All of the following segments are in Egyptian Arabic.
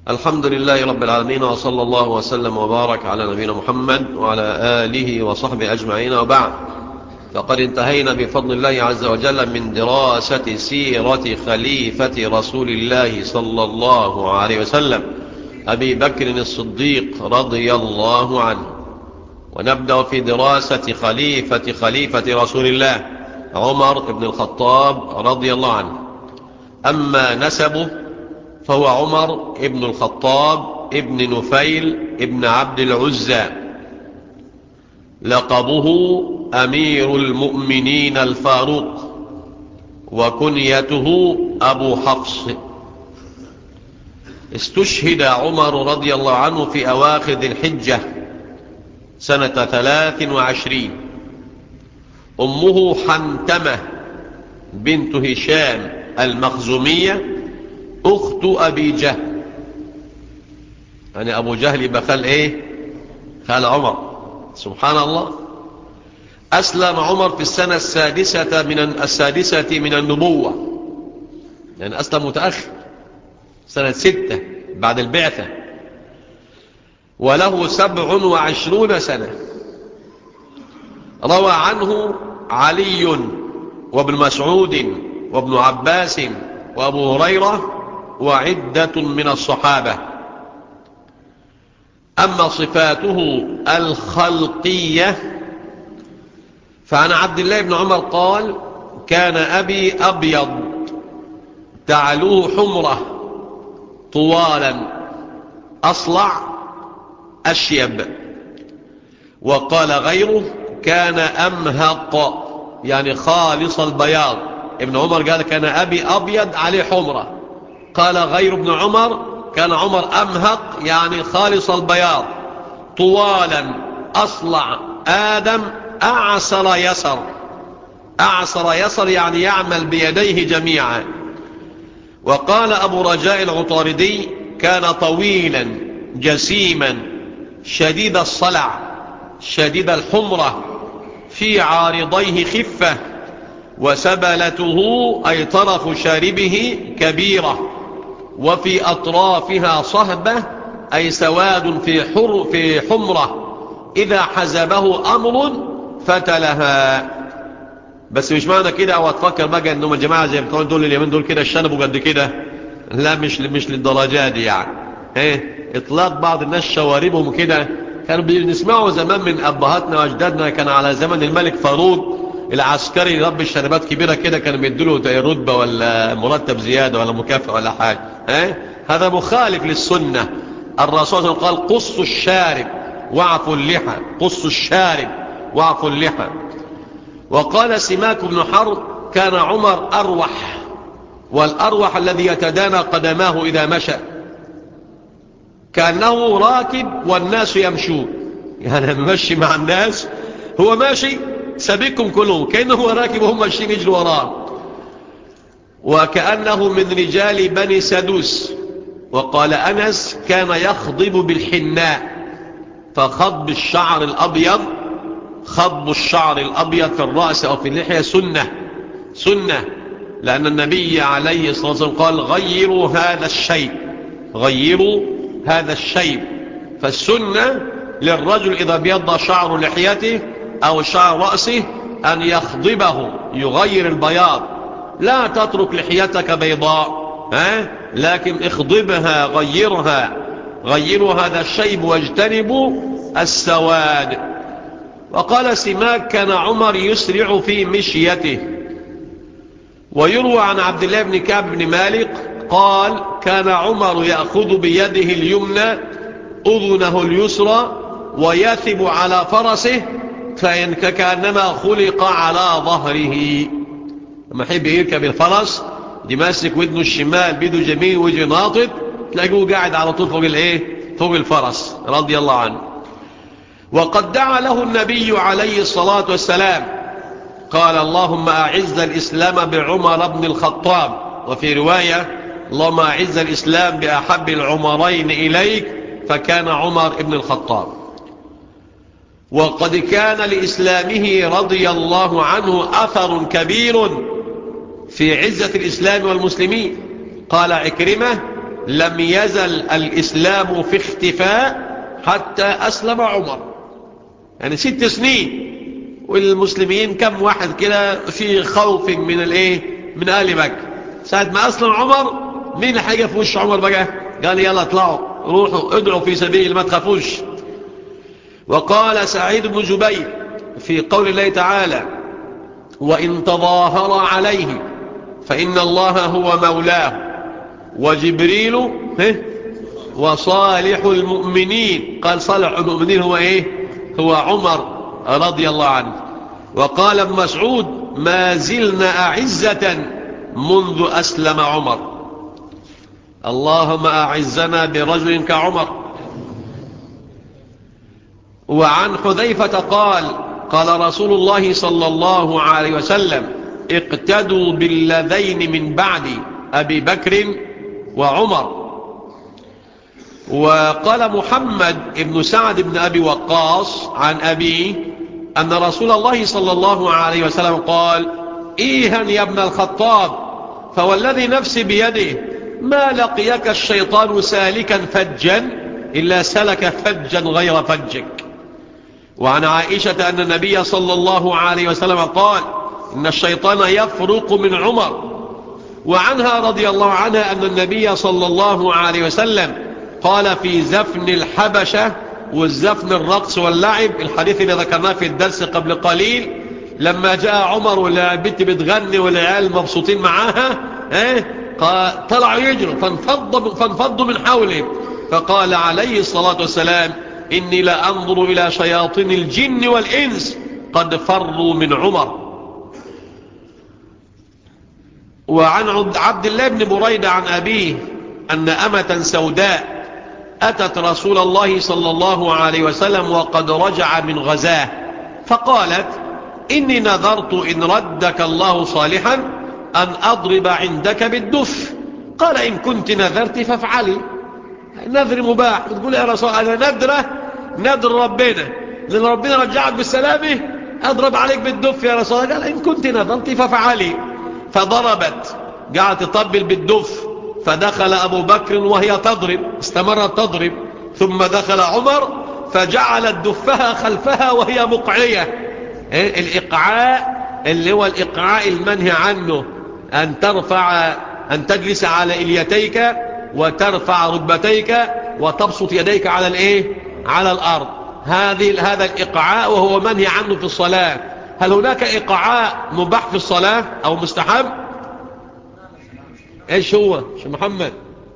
الحمد لله رب العالمين وصلى الله وسلم وبارك على نبينا محمد وعلى آله وصحبه أجمعين وبعد فقد انتهينا بفضل الله عز وجل من دراسة سيرة خليفة رسول الله صلى الله عليه وسلم أبي بكر الصديق رضي الله عنه ونبدأ في دراسة خليفة خليفة رسول الله عمر بن الخطاب رضي الله عنه أما نسبه فهو عمر ابن الخطاب ابن نفيل ابن عبد العزى لقبه أمير المؤمنين الفاروق وكنيته أبو حفص استشهد عمر رضي الله عنه في أواخر ذي الحجة سنة ثلاث وعشرين أمه حنتمة بنت هشام المخزومية أخت أبي جهل يعني أبو جهل يبقى خال إيه خال عمر سبحان الله أسلم عمر في السنة السادسة من السادسة من النبوة يعني أسلم متأخر سنة ستة بعد البعثة وله سبع وعشرون سنة روى عنه علي وابن مسعود وابن عباس وابو هريرة وعدة من الصحابة أما صفاته الخلقية فعن عبد الله بن عمر قال كان أبي أبيض تعلوه حمرة طوالا أصلع أشيب وقال غيره كان أمهق يعني خالص البياض ابن عمر قال كان أبي أبيض عليه حمرة قال غير ابن عمر كان عمر أمهق يعني خالص البياض طوالا أصلع آدم أعسر يسر أعسر يسر يعني يعمل بيديه جميعا وقال أبو رجاء العطاردي كان طويلا جسيما شديد الصلع شديد الحمرة في عارضيه خفة وسبلته أي طرف شاربه كبيرة وفي أطرافها صهبة أي سواد في, حر في حمرة إذا حزبه أمر فتلها بس مش معنى كده او هتفكر بقى انهم الجماعة زي بتوع دول اليمين دول كده الشنبوا قد كده لا مش مش للدرجات دي يعني ايه اطلاق بعض الناس شواربهم كده كانوا بنسمعوا زمان من ابهاتنا واجدادنا كان على زمن الملك فاروق العسكري رب الشنبات كبيرة كده كانوا بيدوا له رتبة ولا مرتب زيادة ولا مكافأة ولا حاجة ايه هذا مخالف للسنة الرسول صلى الله عليه وسلم قال قصوا الشارب واعفوا اللحى قصوا الشارب واعفوا اللحى وقال سماك بن حرب كان عمر أروح والأروح الذي يتدانى قدماه إذا مشى كأنه راكب والناس يمشون يعني ماشي مع الناس هو ماشي سبيكم كلهم كأنه هو راكب وهم ماشيين يجروا وراه وكأنه من رجال بني سدوس وقال أنس كان يخضب بالحناء فخضب الشعر الأبيض خضب الشعر الأبيض في الرأس أو في اللحية سنة سنة لأن النبي عليه الصلاة والسلام قال غيروا هذا الشيء غيروا هذا الشيء فالسنة للرجل إذا بيض شعر لحيته أو شعر رأسه أن يخضبه يغير البياض لا تترك لحيتك بيضاء ها؟ لكن اخضبها غيرها غيروا هذا الشيب واجتنبوا السواد وقال سماك كان عمر يسرع في مشيته ويروى عن عبد الله بن كعب بن مالك قال كان عمر يأخذ بيده اليمنى أذنه اليسرى ويثب على فرسه كأنما خلق على ظهره لما يحب يركب الفرس دي ماسك ودنه الشمال بيده جميل وجه ناطط تلاقوه قاعد على طول فوق الايه فوق الفرس رضي الله عنه وقد دعا له النبي عليه الصلاة والسلام قال اللهم أعز الإسلام بعمر بن الخطاب وفي رواية اللهم أعز الإسلام بأحب العمرين إليك فكان عمر بن الخطاب وقد كان لإسلامه رضي الله عنه أثر كبير في عزة الإسلام والمسلمين قال عكرمة لم يزل الإسلام في اختفاء حتى أسلم عمر يعني ست سنين والمسلمين كم واحد كده في خوف من الايه من آل مكة ساعة ما أسلم عمر مين حاجة في وش عمر بقى قال يلا اطلعوا روحوا ادعوا في سبيل ما تخافوش وقال سعيد بن جبير في قول الله تعالى وإن تظاهر عليه فإن الله هو مولاه وجبريل وصالح المؤمنين قال صالح المؤمنين هو ايه هو عمر رضي الله عنه وقال ابن مسعود ما زلنا أعزة منذ أسلم عمر اللهم أعزنا برجل كعمر وعن حذيفة قال قال رسول الله صلى الله عليه وسلم اقتدوا بالذين من بعد أبي بكر وعمر وقال محمد بن سعد بن أبي وقاص عن أبيه أن رسول الله صلى الله عليه وسلم قال إيها يا ابن الخطاب فوالذي نفسي بيده ما لقيك الشيطان سالكا فجا إلا سلك فجا غير فجك وعن عائشة أن النبي صلى الله عليه وسلم قال إن الشيطان يفرق من عمر وعنها رضي الله عنها أن النبي صلى الله عليه وسلم قال في زفن الحبشة والزفن الرقص واللعب الحديث اللي ذكرناه في الدرس قبل قليل لما جاء عمر والبنت بتغني والعيال مبسوطين معاها ايه طلعوا يجروا فانفضوا, فانفضوا من حوله فقال عليه الصلاة والسلام إني لأنظر إلى شياطين الجن والإنس قد فروا من عمر وعن عبد الله بن بريدة عن أبيه أن أمة سوداء أتت رسول الله صلى الله عليه وسلم وقد رجع من غزاه فقالت إني نذرت إن ردك الله صالحا أن أضرب عندك بالدف قال إن كنت نذرت فافعلي نذر مباح بتقول يا رسول أنا ندرة ندر ربنا لأن ربنا رجعك بالسلامة أضرب عليك بالدف يا رسول الله قال إن كنت نذرت فافعلي فضربت قعدت تطبل بالدف فدخل أبو بكر وهي تضرب استمرت تضرب ثم دخل عمر فجعلت دفها خلفها وهي مقعية إيه؟ الإقعاء اللي هو الإقعاء المنهي عنه أن ترفع أن تجلس على إليتيك وترفع ركبتيك وتبسط يديك على الإيه على الأرض هذه هذا الإقعاء وهو منهي عنه في الصلاة هل هناك إقعاء مباح في الصلاة أو مستحب ايش هو شو محمد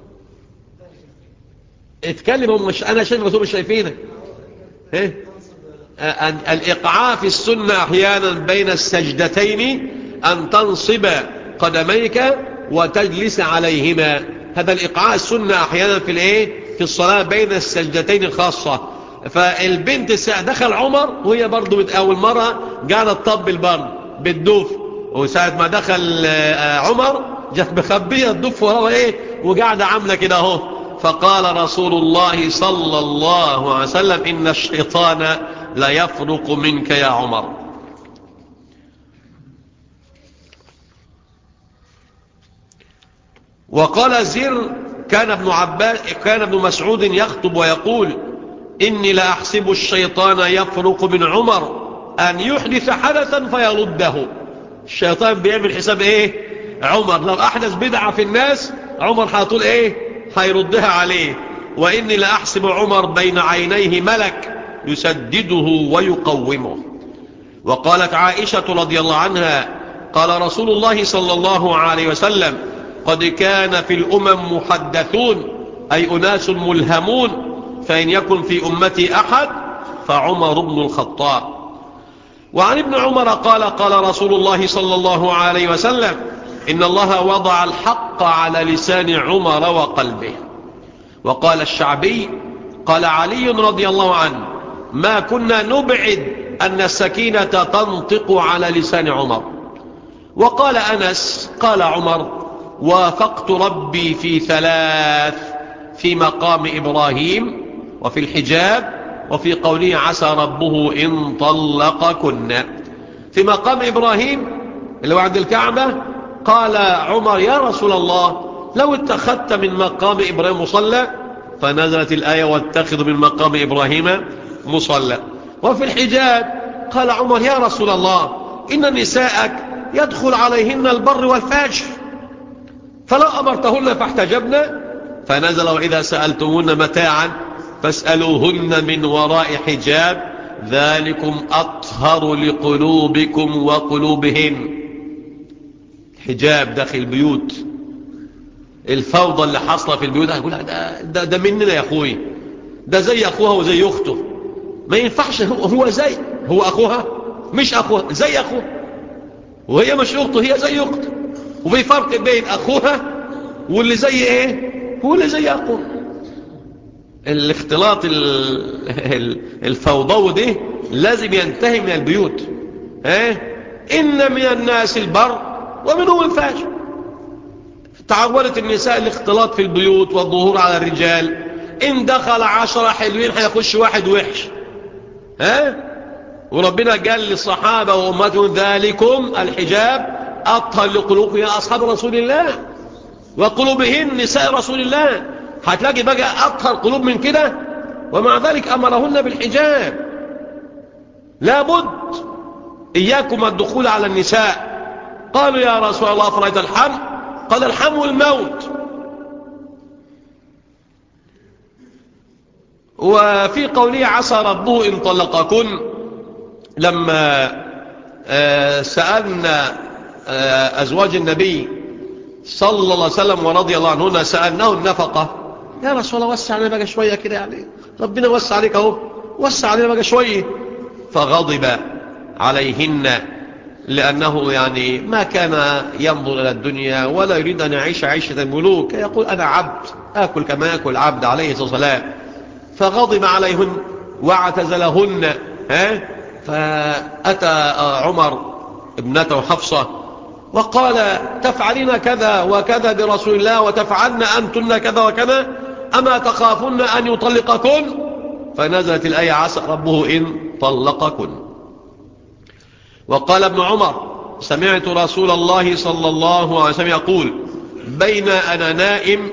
اتكلم مش انا شايف رسول مش شايفينك ايه الإقعاء في السنة أحيانا بين السجدتين أن تنصب قدميك وتجلس عليهما هذا الإقعاء السنة أحيانا في الإيه في الصلاة بين السجدتين الخاصة فالبنت دخل عمر وهي برضو أول مرة قاعدة تطبل برضو بالدوف وساعة ما دخل عمر جت مخبية الدف وهو ايه وقاعدة عاملة كده اهو فقال رسول الله صلى الله عليه وسلم إن الشيطان لا يفرق منك يا عمر وقال زر كان ابن عباس كان ابن مسعود يخطب ويقول إني لأحسب الشيطان يفرق من عمر أن يحدث حدثا فيرده الشيطان بيعمل حساب ايه عمر لو أحدث بدعة في الناس عمر هتقول ايه هيردها عليه وإني لأحسب عمر بين عينيه ملك يسدده ويقومه وقالت عائشة رضي الله عنها قال رسول الله صلى الله عليه وسلم قد كان في الأمم محدثون أي أناس ملهمون فإن يكن في أمتي أحد فعمر بن الخطاب وعن ابن عمر قال قال رسول الله صلى الله عليه وسلم إن الله وضع الحق على لسان عمر وقلبه وقال الشعبي قال علي رضي الله عنه ما كنا نبعد أن السكينة تنطق على لسان عمر وقال أنس قال عمر وافقت ربي في ثلاث في مقام إبراهيم وفي الحجاب وفي قوله عسى ربه إن طلقكن في مقام إبراهيم اللي هو عند الكعبة قال عمر يا رسول الله لو اتخذت من مقام إبراهيم مصلى فنزلت الآية واتخذ من مقام إبراهيم مصلى وفي الحجاب قال عمر يا رسول الله إن نساءك يدخل عليهن البر والفاجر فلو أمرتهن فاحتجبن فنزل وإذا سألتمون متاعا فاسألوهن من وراء حجاب ذلكم أطهر لقلوبكم وقلوبهن حجاب داخل البيوت الفوضى اللي حصلة في البيوت هيقول ده, ده, ده مننا يا أخوي ده زي أخوها وزي أخته ما ينفعش هو, هو زي هو أخوها مش أخوها زي أخوها وهي مش أخته هي زي أخته وفي فرق بين أخوها واللي زي إيه هو اللي زي أخوها الاختلاط الفوضوي ده لازم ينتهي من البيوت اه؟ إن من الناس البر ومنهم الفاجر تعودت النساء الاختلاط في البيوت والظهور على الرجال إن دخل عشرة حلوين هيخش واحد وحش ها وربنا قال للصحابة وأمتهم ذلكم الحجاب أطهر لقلوبهم يا أصحاب رسول الله وقلوبهن نساء رسول الله هتلاقي بقى أطهر قلوب من كده ومع ذلك أمرهن بالحجاب لابد إياكم الدخول على النساء قالوا يا رسول الله فرأيت الحم قال الحم الموت وفي قوله عسى ربه إن طلقكن لما سألنا أزواج النبي صلى الله عليه وسلم ورضي الله عنهن سألناه النفقة يا رسول الله وسع علينا بقى شوية كده يعني ربنا وسع عليك اهو وسع علينا بقى شوية فغضب عليهن لأنه يعني ما كان ينظر إلى الدنيا ولا يريد أن يعيش عيشة الملوك يقول أنا عبد آكل كما يأكل عبد عليه الصلاة والسلام فغضب عليهن واعتزلهن ها فأتى عمر ابنته حفصة وقال تفعلين كذا وكذا برسول الله وتفعلن أنتن كذا وكذا أما تخافن أن يطلقكن فنزلت الآية عسى ربه إن طلقكن وقال ابن عمر سمعت رسول الله صلى الله عليه وسلم يقول بين أنا نائم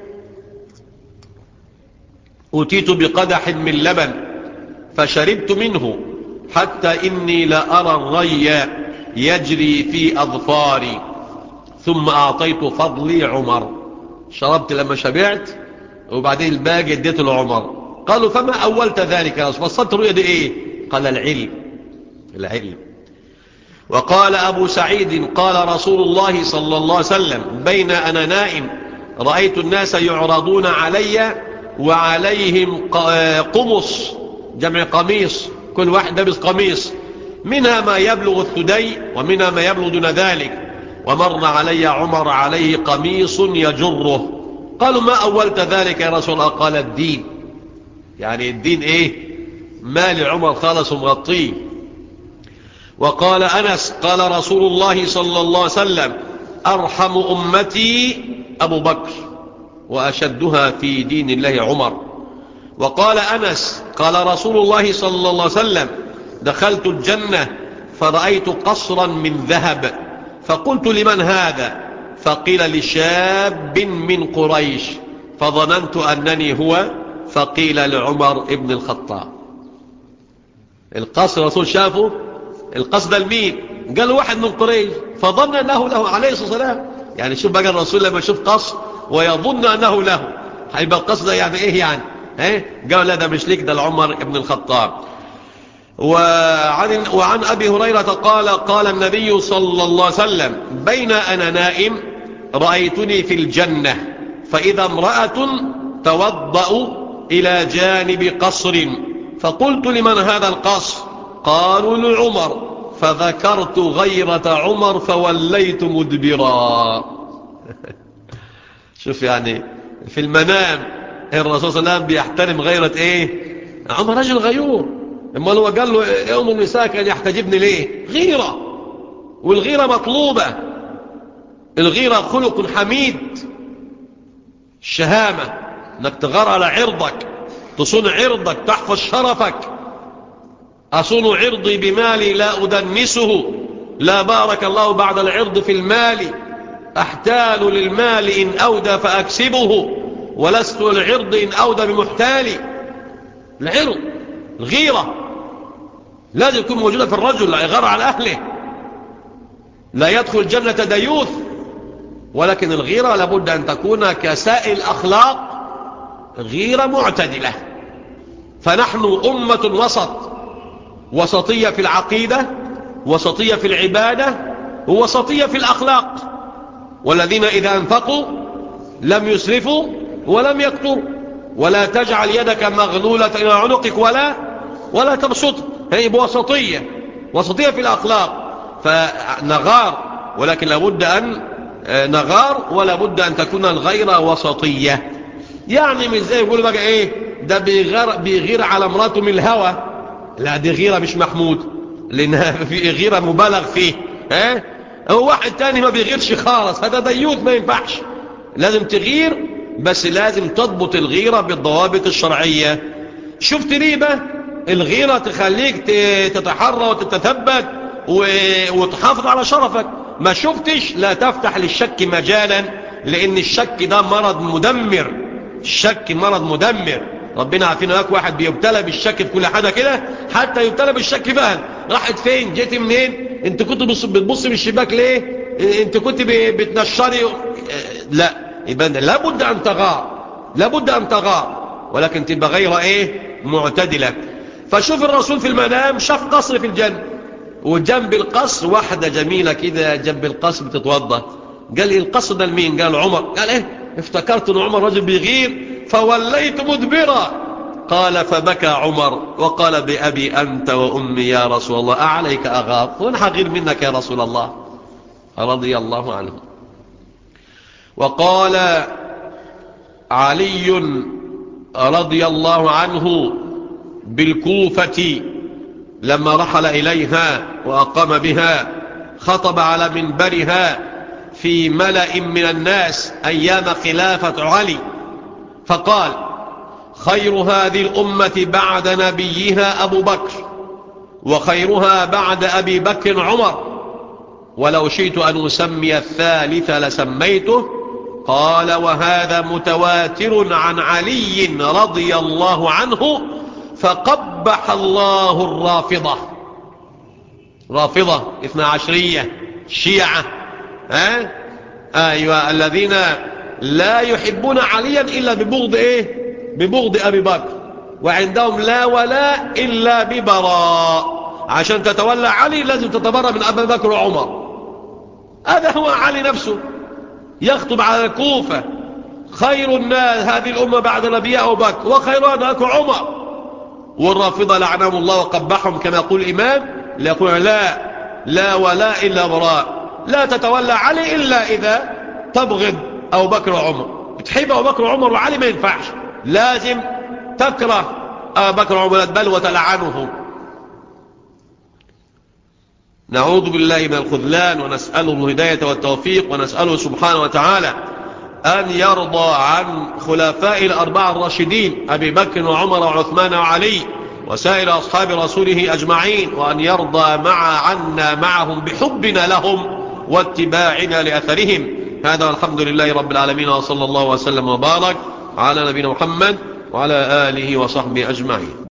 أتيت بقدح من لبن فشربت منه حتى إني لأرى الري يجري في أظفاري ثم أعطيت فضلي عمر شربت لما شبعت وبعدين الباقي اديته لعمر قالوا فما أولت ذلك يا رسول فصلت الرؤيا دي إيه قال العلم العلم وقال أبو سعيد قال رسول الله صلى الله عليه وسلم بين أنا نائم رأيت الناس يعرضون علي وعليهم قمص جمع قميص كل واحد لابس قميص منها ما يبلغ الثدي ومنها ما يبلغ دون ذلك ومر علي عمر عليه قميص يجره قالوا ما أولت ذلك يا رسول الله قال الدين يعني الدين ايه ما لعمر خالص ومغطيه وقال أنس قال رسول الله صلى الله عليه وسلم أرحم أمتي أبو بكر وأشدها في دين الله عمر وقال أنس قال رسول الله صلى الله عليه وسلم دخلت الجنة فرأيت قصرا من ذهب فقلت لمن هذا فقيل لشاب من قريش فظننت أنني هو فقيل لعمر ابن الخطاب القصر رسول شافه القصد المين قال واحد من قريش فظن أنه له عليه الصلاة والسلام يعني شوف بقى الرسول لما يشوف قصر ويظن أنه له هيبقى القصد يعني ايه يعني ايه قال لا ده مش ليك ده لعمر ابن الخطاب وعن, وعن أبي هريرة قال قال النبي صلى الله عليه وسلم بين أنا نائم رأيتني في الجنة فإذا امرأة توضأ إلى جانب قصر فقلت لمن هذا القصر قالوا لعمر فذكرت غيرة عمر فوليت مدبرا شوف يعني في المنام الرسول صلى الله عليه وسلم بيحترم غيرة ايه عمر رجل غيور اما هو قال له يوم النساء كان يحتجبني ليه غيرة والغيرة مطلوبة الغيرة خلق حميد الشهامة انك تغار على عرضك تصون عرضك تحفظ شرفك أصون عرضي بمالي لا أدنسه لا بارك الله بعد العرض في المال أحتال للمال إن أودى فأكسبه ولست العرض إن أودى بمحتالي العرض الغيرة لازم يكون موجودة في الرجل لا يغار على أهله لا يدخل الجنة ديوث ولكن الغيرة لابد أن تكون كسائل الأخلاق غيرة معتدلة فنحن أمة وسط وسطية في العقيدة وسطية في العبادة ووسطية في الأخلاق والذين إذا أنفقوا لم يسرفوا ولم يكتروا ولا تجعل يدك مغلولة إلى عنقك ولا ولا تبسط هي بوسطية وسطية في الأخلاق فنغار ولكن لابد أن نغار ولا بد أن تكون الغيرة وسطية يعني مش زي يقولوا بقى ايه ده بيغير, بيغير على مراته من الهوى لا دي غيرة مش محمود لانها في غيرة مبالغ فيه ها هو واحد تاني ما بيغيرش خالص هذا ديوت ما ينفعش لازم تغير بس لازم تضبط الغيرة بالضوابط الشرعية شفت ليه بقى الغيرة تخليك تتحرى وتتثبت وتحافظ على شرفك ما شفتش لا تفتح للشك مجالا لان الشك ده مرض مدمر الشك مرض مدمر ربنا عارفين هناك واحد بيبتلى بالشك في كل حاجه كده حتى يبتلى بالشك فعلا راحت فين جيت منين انت كنت بتبص من الشباك ليه انت كنت بتنشري لا يبقى لابد ان تغار لابد ان تغار ولكن تبقى غير ايه معتدله فشوف الرسول في المنام شاف قصر في الجنه وجنب القصر واحده جميله كده جنب القصر بتتوضا قال لي القصر ده لمين قال عمر قال ايه افتكرت ان عمر رجل بيغير فوليت مدبرا قال فبكى عمر وقال بأبي أنت وأمي يا رسول الله أعليك أغار وانا هغير منك يا رسول الله رضي الله عنه وقال علي رضي الله عنه بالكوفة لما رحل إليها وأقام بها خطب على منبرها في ملأ من الناس أيام خلافة علي فقال خير هذه الأمة بعد نبيها أبو بكر وخيرها بعد أبي بكر عمر ولو شئت أن أسمي الثالث لسميته قال وهذا متواتر عن علي رضي الله عنه فقبح الله الرافضة رافضة اثنى عشرية شيعة ها ايوه الذين لا يحبون عليا الا ببغض ايه ببغض ابي بكر وعندهم لا ولاء الا ببراء عشان تتولى علي لازم تتبرى من ابي بكر وعمر هذا هو علي نفسه يخطب على الكوفة خير الناس هذه الأمة بعد نبي أبو بكر وخيرها ذاك عمر والرافضة لعنهم الله وقبحهم كما يقول الإمام ليقول لا لا ولا إلا براء لا تتولى علي إلا إذا تبغض أبو بكر وعمر بتحب أبو بكر وعمر وعلي ما ينفعش لازم تكره أبو بكر وعمر بل وتلعنهم نعوذ بالله من الخذلان ونسأله الهداية والتوفيق ونسأله سبحانه وتعالى أن يرضى عن خلفاء الأربعة الراشدين أبي بكر وعمر وعثمان وعلي وسائر أصحاب رسوله أجمعين وأن يرضى مع عنا معهم بحبنا لهم واتباعنا لأثرهم هذا والحمد لله رب العالمين وصلى الله وسلم وبارك على نبينا محمد وعلى آله وصحبه أجمعين